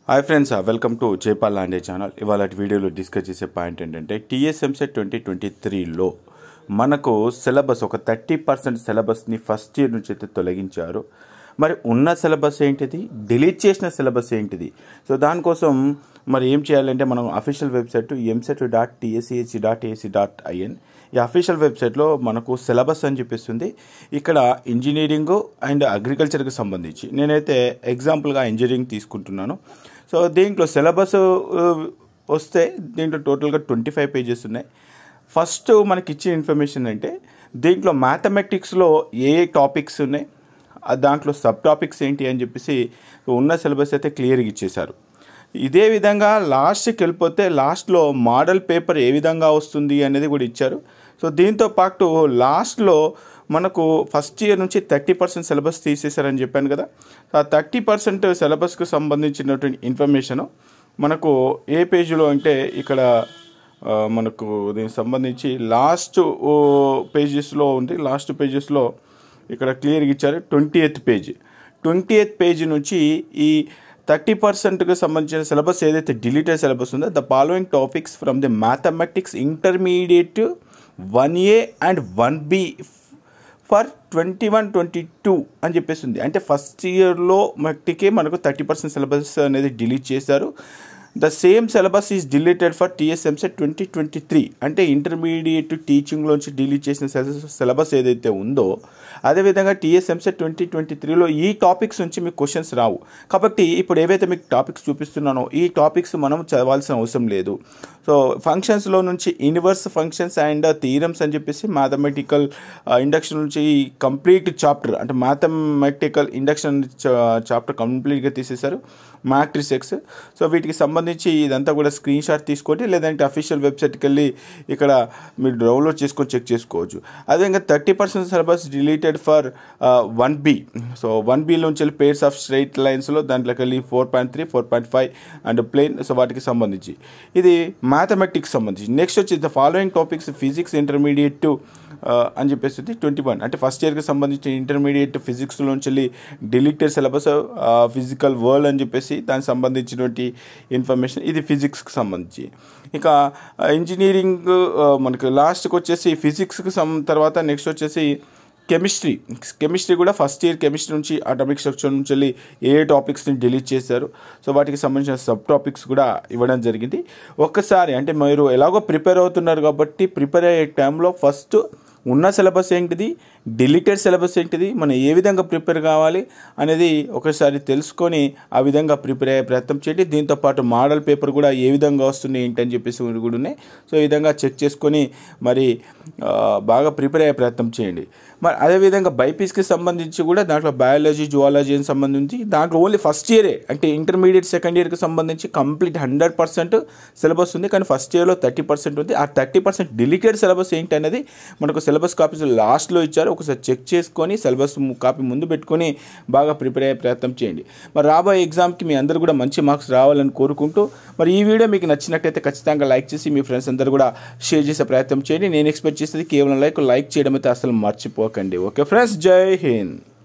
hi friends welcome to Jaipal Lande channel ఇవాళ వీడియోలో discuss చేసే పాయింట్ ఏంటంటే టీఎస్ఎంసెట్ ట్వంటీ ట్వంటీ త్రీలో మనకు సిలబస్ ఒక థర్టీ పర్సెంట్ సిలబస్ని ఫస్ట్ ఇయర్ నుంచి అయితే తొలగించారు మరి ఉన్న సిలబస్ ఏంటిది డిలీట్ చేసిన సిలబస్ ఏంటిది సో దానికోసం మరి ఏం చేయాలంటే మనం official website EAMCET dot TSCHE dot AC dot IN ఈ అఫీషియల్ వెబ్సైట్లో మనకు సిలబస్ అని చెప్పిస్తుంది ఇక్కడ ఇంజనీరింగ్ అండ్ అగ్రికల్చర్కి సంబంధించి నేనైతే ఎగ్జాంపుల్గా ఇంజనీరింగ్ తీసుకుంటున్నాను సో దీంట్లో సిలబస్ వస్తే దీంట్లో టోటల్గా ట్వంటీ ఫైవ్ పేజెస్ ఉన్నాయి ఫస్ట్ మనకి ఇచ్చిన ఇన్ఫర్మేషన్ అంటే దీంట్లో మ్యాథమెటిక్స్లో ఏ టాపిక్స్ ఉన్నాయి ఆ దాంట్లో సబ్ టాపిక్స్ ఏంటి అని చెప్పేసి ఉన్న సిలబస్ అయితే క్లియర్గా ఇచ్చేశారు ఇదే విధంగా లాస్ట్కి వెళ్ళిపోతే లాస్ట్లో మోడల్ పేపర్ ఏ విధంగా వస్తుంది అనేది కూడా ఇచ్చారు సో దీంతో పాటు లాస్ట్లో మనకు ఫస్ట్ ఇయర్ నుంచి థర్టీ పర్సెంట్ సిలబస్ తీసేశారని చెప్పాను కదా ఆ థర్టీ పర్సెంట్ సిలబస్కి సంబంధించినటువంటి ఇన్ఫర్మేషను మనకు ఏ పేజీలో అంటే ఇక్కడ ఆ, మనకు దీనికి సంబంధించి లాస్ట్ పేజెస్లో ఉంది లాస్ట్ పేజెస్లో ఇక్కడ క్లియర్గా ఇచ్చారు twenty eighth page twenty eighth page నుంచి ఈ థర్టీ పర్సెంట్కి సంబంధించిన సిలబస్ ఏదైతే డిలీటెడ్ సిలబస్ ఉందో the following topics from the mathematics intermediate one A and one B for twenty one twenty two అని చెప్పేసి ఉంది అంటే ఫస్ట్ ఇయర్లో మట్టికే మనకు థర్టీ పర్సెంట్ సిలబస్ అనేది డిలీట్ చేశారు the same syllabus is deleted for TS EAMCET twenty twenty three అంటే ఇంటర్మీడియట్ టీచింగ్లోంచి డిలీట్ చేసిన సిలబస్ ఏదైతే ఉందో అదేవిధంగా టీఎస్ఎంసెట్ ట్వంటీ ట్వంటీ త్రీలో ఈ టాపిక్స్ నుంచి మీకు క్వశ్చన్స్ రావు కాబట్టి ఇప్పుడు ఏవైతే మీకు టాపిక్స్ చూపిస్తున్నానో ఈ టాపిక్స్ మనం చదవాల్సిన అవసరం లేదు సో ఫంక్షన్స్లో నుంచి ఇన్వర్స్ ఫంక్షన్స్ అండ్ థీరమ్స్ అని చెప్పేసి మ్యాథమెటికల్ ఇండక్షన్ నుంచి ఈ కంప్లీట్ చాప్టర్ అంటే మ్యాథమెటికల్ ఇండక్షన్ చాప్టర్ కంప్లీట్గా తీసేశారు మ్యాట్రిక్స్ ఎక్స్ సో వీటికి సంబంధించి ఇదంతా కూడా స్క్రీన్ షాట్ తీసుకోండి లేదంటే అఫీషియల్ వెబ్సైట్కి వెళ్ళి ఇక్కడ మీరు డౌన్లోడ్ చేసుకొని చెక్ చేసుకోవచ్చు అదేవిధంగా thirty percent syllabus deleted for one B so one బిలోంచి వెళ్ళి పేర్స్ ఆఫ్ స్ట్రైట్ లైన్స్లో దాంట్లోకి వెళ్ళి four point three four point five and plane so వాటికి సంబంధించి ఇది మ్యాథమెటిక్స్ సంబంధించి నెక్స్ట్ వచ్చి the following topics physics intermediate అని చెప్పేసి ట్వంటీ వన్ అంటే ఫస్ట్ ఇయర్కి సంబంధించి ఇంటర్మీడియట్ ఫిజిక్స్లోంచి వెళ్ళి డిలీటెడ్ సిలబస్ ఫిజికల్ వరల్డ్ అని చెప్పేసి దానికి సంబంధించినటువంటి ఇన్ఫర్మేషన్ ఇది ఫిజిక్స్కి సంబంధించి ఇక ఇంజనీరింగ్ మనకి లాస్ట్కి వచ్చేసి ఫిజిక్స్కి సం తర్వాత నెక్స్ట్ వచ్చేసి కెమిస్ట్రీ కెమిస్ట్రీ కూడా ఫస్ట్ ఇయర్ కెమిస్ట్రీ నుంచి అటామిక్ స్ట్రక్చర్ నుంచి వెళ్ళి ఏ టాపిక్స్ని డిలీట్ చేశారు సో వాటికి సంబంధించిన సబ్ టాపిక్స్ కూడా ఇవ్వడం జరిగింది ఒక్కసారి అంటే మీరు ఎలాగో ప్రిపేర్ అవుతున్నారు కాబట్టి ప్రిపేర్ అయ్యే టైంలో ఫస్ట్ ఉన్న సిలబస్ ఏంటిది డిలీటెడ్ సిలబస్ ఏంటిది మనం ఏ విధంగా ప్రిపేర్ కావాలి అనేది ఒకసారి తెలుసుకొని ఆ విధంగా ప్రిపేర్ అయ్యే ప్రయత్నం చేయండి దీంతోపాటు మోడల్ పేపర్ కూడా ఏ విధంగా వస్తుంది ఏంటి అని చెప్పేసి కూడా ఉన్నాయి సో ఈ విధంగా చెక్ చేసుకొని మరి ఆ, బాగా ప్రిపేర్ అయ్యే ప్రయత్నం చేయండి మరి అదేవిధంగా బైపీస్కి సంబంధించి కూడా దాంట్లో బయాలజీ జువాలజీ అని సంబంధించి దాంట్లో ఓన్లీ ఫస్ట్ ఇయరే అంటే ఇంటర్మీడియట్ సెకండ్ ఇయర్కి సంబంధించి కంప్లీట్ హండ్రెడ్ పర్సెంట్ సిలబస్ ఉంది కానీ ఫస్ట్ ఇయర్లో థర్టీ పర్సెంట్ ఉంది ఆ థర్టీ పర్సెంట్ డిలీటెడ్ సిలబస్ ఏంటి అనేది మనకు సిలబస్ కాపీస్ లాస్ట్లో ఇచ్చారు ఒకసారి చెక్ చేసుకొని సిలబస్ కాపీ ముందు పెట్టుకొని బాగా ప్రిపేర్ అయ్యే ప్రయత్నం చేయండి మరి రాబోయే ఎగ్జామ్కి మీ అందరూ కూడా మంచి మార్క్స్ రావాలని కోరుకుంటూ మరి ఈ వీడియో మీకు నచ్చినట్టయితే ఖచ్చితంగా లైక్ చేసి మీ ఫ్రెండ్స్ అందరూ కూడా షేర్ చేసే ప్రయత్నం చేయండి నేను ఎక్స్పెక్ట్ చేసేది కేవలం లైక్ లైక్ చేయడం అయితే అసలు మర్చిపోకండి ఓకే ఫ్రెండ్స్ జై హింద్